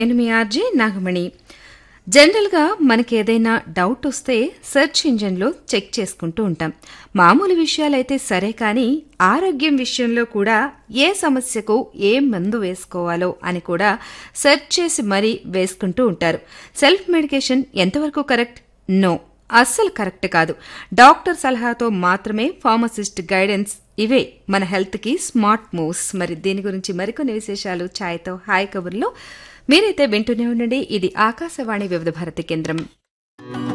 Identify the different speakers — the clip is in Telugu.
Speaker 1: నేను మీ ఆర్జే నాగమణి జనరల్గా మనకి ఏదైనా డౌట్ వస్తే సెర్చ్ ఇంజిన్లో చెక్ చేసుకుంటూ ఉంటాం మామూలు విషయాలైతే సరే కానీ ఆరోగ్యం విషయంలో కూడా ఏ సమస్యకు ఏ మందు వేసుకోవాలో అని కూడా సెర్చ్ చేసి మరీ వేసుకుంటూ ఉంటారు సెల్ఫ్ మెడికేషన్ ఎంతవరకు కరెక్ట్ నో అస్సలు కరెక్ట్ కాదు డాక్టర్ సలహాతో మాత్రమే ఫార్మసిస్ట్ గైడెన్స్ ఇవే మన హెల్త్కి స్మార్ట్ మూవ్స్ మరి దీని గురించి మరికొన్ని విశేషాలు ఛాయ్తో హాయ్ కబుర్లో మీరైతే వింటూనే ఉండండి ఇది ఆకాశవాణి వివిధ భారతి కేంద్రం